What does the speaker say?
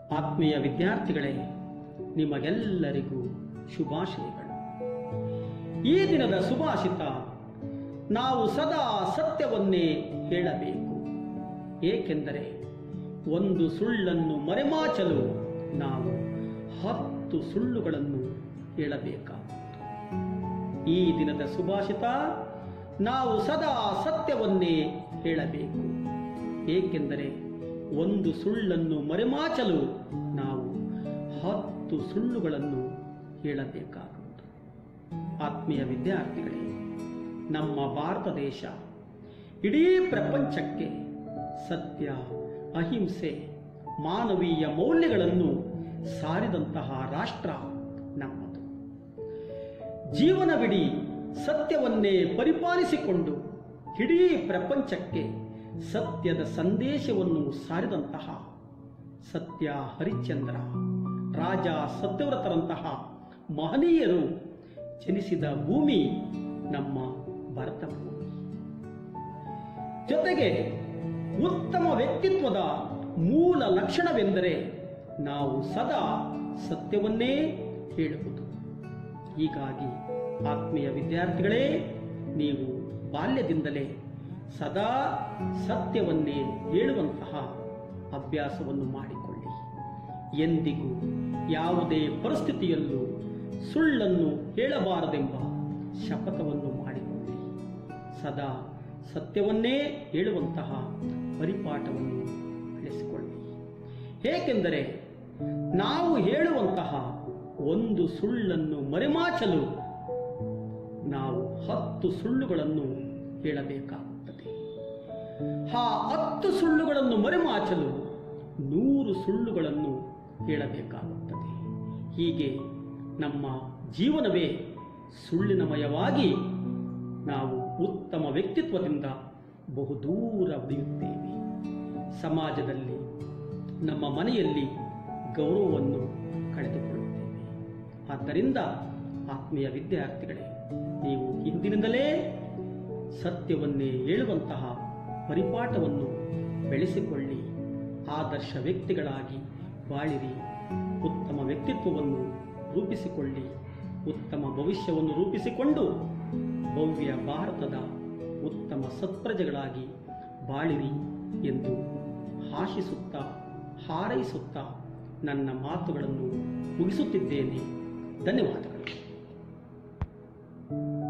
ಆತ್ಮೀಯ ವಿದ್ಯಾರ್ಥಿಗಳೇ ನಿಮಗೆಲ್ಲರಿಗೂ ಶುಭಾಶಯಗಳು ಈ ದಿನದ ಸುಭಾಷಿತ ನಾವು ಸದಾ ಸತ್ಯವನ್ನೇ ಹೇಳಬೇಕು ಏಕೆಂದರೆ ಒಂದು ಸುಳ್ಳನ್ನು ಮರೆಮಾಚಲು ನಾವು ಹತ್ತು ಸುಳ್ಳುಗಳನ್ನು ಹೇಳಬೇಕಾಗುತ್ತದೆ ಈ ದಿನದ ಸುಭಾಷಿತ ನಾವು ಸದಾ ಸತ್ಯವನ್ನೇ ಹೇಳಬೇಕು ಏಕೆಂದರೆ ಒಂದು ಸುಳ್ಳನ್ನು ಮರೆಮಾಚಲು ನಾವು ಹತ್ತು ಸುಳ್ಳುಗಳನ್ನು ಹೇಳಬೇಕಾಗುವುದು ಆತ್ಮೀಯ ವಿದ್ಯಾರ್ಥಿಗಳೇ ನಮ್ಮ ಭಾರತ ದೇಶ ಇಡೀ ಪ್ರಪಂಚಕ್ಕೆ ಸತ್ಯ ಅಹಿಂಸೆ ಮಾನವೀಯ ಮೌಲ್ಯಗಳನ್ನು ಸಾರಿದಂತಹ ರಾಷ್ಟ್ರ ನಮ್ಮದು ಜೀವನವಿಡೀ ಸತ್ಯವನ್ನೇ ಪರಿಪಾಲಿಸಿಕೊಂಡು ಇಡೀ ಪ್ರಪಂಚಕ್ಕೆ ಸತ್ಯದ ಸಂದೇಶವನ್ನು ಸಾರಿದಂತಹ ಸತ್ಯ ಹರಿಶ್ಚಂದ್ರ ರಾಜ ಸತ್ಯವ್ರತರಂತಹ ಮಹನೀಯರು ಜನಿಸಿದ ಭೂಮಿ ನಮ್ಮ ಭಾರತ ಭೂಮಿ ಜೊತೆಗೆ ಉತ್ತಮ ವ್ಯಕ್ತಿತ್ವದ ಮೂಲ ಲಕ್ಷಣವೆಂದರೆ ನಾವು ಸದಾ ಸತ್ಯವನ್ನೇ ಹೇಳುವುದು ಹೀಗಾಗಿ ಆತ್ಮೀಯ ವಿದ್ಯಾರ್ಥಿಗಳೇ ನೀವು ಬಾಲ್ಯದಿಂದಲೇ ಸದಾ ಸತ್ಯವನ್ನೇ ಹೇಳುವಂತಹ ಅಭ್ಯಾಸವನ್ನು ಮಾಡಿಕೊಳ್ಳಿ ಎಂದಿಗೂ ಯಾವುದೇ ಪರಿಸ್ಥಿತಿಯಲ್ಲೂ ಸುಳ್ಳನ್ನು ಹೇಳಬಾರದೆಂಬ ಶಪಥವನ್ನು ಮಾಡಿಕೊಳ್ಳಿ ಸದಾ ಸತ್ಯವನ್ನೇ ಹೇಳುವಂತಹ ಪರಿಪಾಠವನ್ನು ಬೆಳೆಸಿಕೊಳ್ಳಿ ಏಕೆಂದರೆ ನಾವು ಹೇಳುವಂತಹ ಒಂದು ಸುಳ್ಳನ್ನು ಮರೆಮಾಚಲು ನಾವು ಹತ್ತು ಸುಳ್ಳುಗಳನ್ನು ಹೇಳಬೇಕಾಗುತ್ತದೆ ಆ ಹತ್ತು ಸುಳ್ಳುಗಳನ್ನು ಮರೆಮಾಚಲು ನೂರು ಸುಳ್ಳುಗಳನ್ನು ಹೇಳಬೇಕಾಗುತ್ತದೆ ಹೀಗೆ ನಮ್ಮ ಜೀವನವೇ ಸುಳ್ಳಿನಮಯವಾಗಿ ನಾವು ಉತ್ತಮ ವ್ಯಕ್ತಿತ್ವದಿಂದ ಬಹುದೂರ ಉಳಿಯುತ್ತೇವೆ ಸಮಾಜದಲ್ಲಿ ನಮ್ಮ ಮನೆಯಲ್ಲಿ ಗೌರವವನ್ನು ಕಳೆದುಕೊಳ್ಳುತ್ತೇವೆ ಆದ್ದರಿಂದ ಆತ್ಮೀಯ ವಿದ್ಯಾರ್ಥಿಗಳೇ ನೀವು ಇಂದಿನಿಂದಲೇ ಸತ್ಯವನ್ನೇ ಹೇಳುವಂತಹ ಪರಿಪಾಠವನ್ನು ಬೆಳೆಸಿಕೊಳ್ಳಿ ಆದರ್ಶ ವ್ಯಕ್ತಿಗಳಾಗಿ ಬಾಳಿರಿ ಉತ್ತಮ ವ್ಯಕ್ತಿತ್ವವನ್ನು ರೂಪಿಸಿಕೊಳ್ಳಿ ಉತ್ತಮ ಭವಿಷ್ಯವನ್ನು ರೂಪಿಸಿಕೊಂಡು ಭವ್ಯ ಭಾರತದ ಉತ್ತಮ ಸತ್ಪ್ರಜೆಗಳಾಗಿ ಬಾಳಿರಿ ಎಂದು ಆಶಿಸುತ್ತಾ ಹಾರೈಸುತ್ತಾ ನನ್ನ ಮಾತುಗಳನ್ನು ಮುಗಿಸುತ್ತಿದ್ದೇನೆ ಧನ್ಯವಾದಗಳು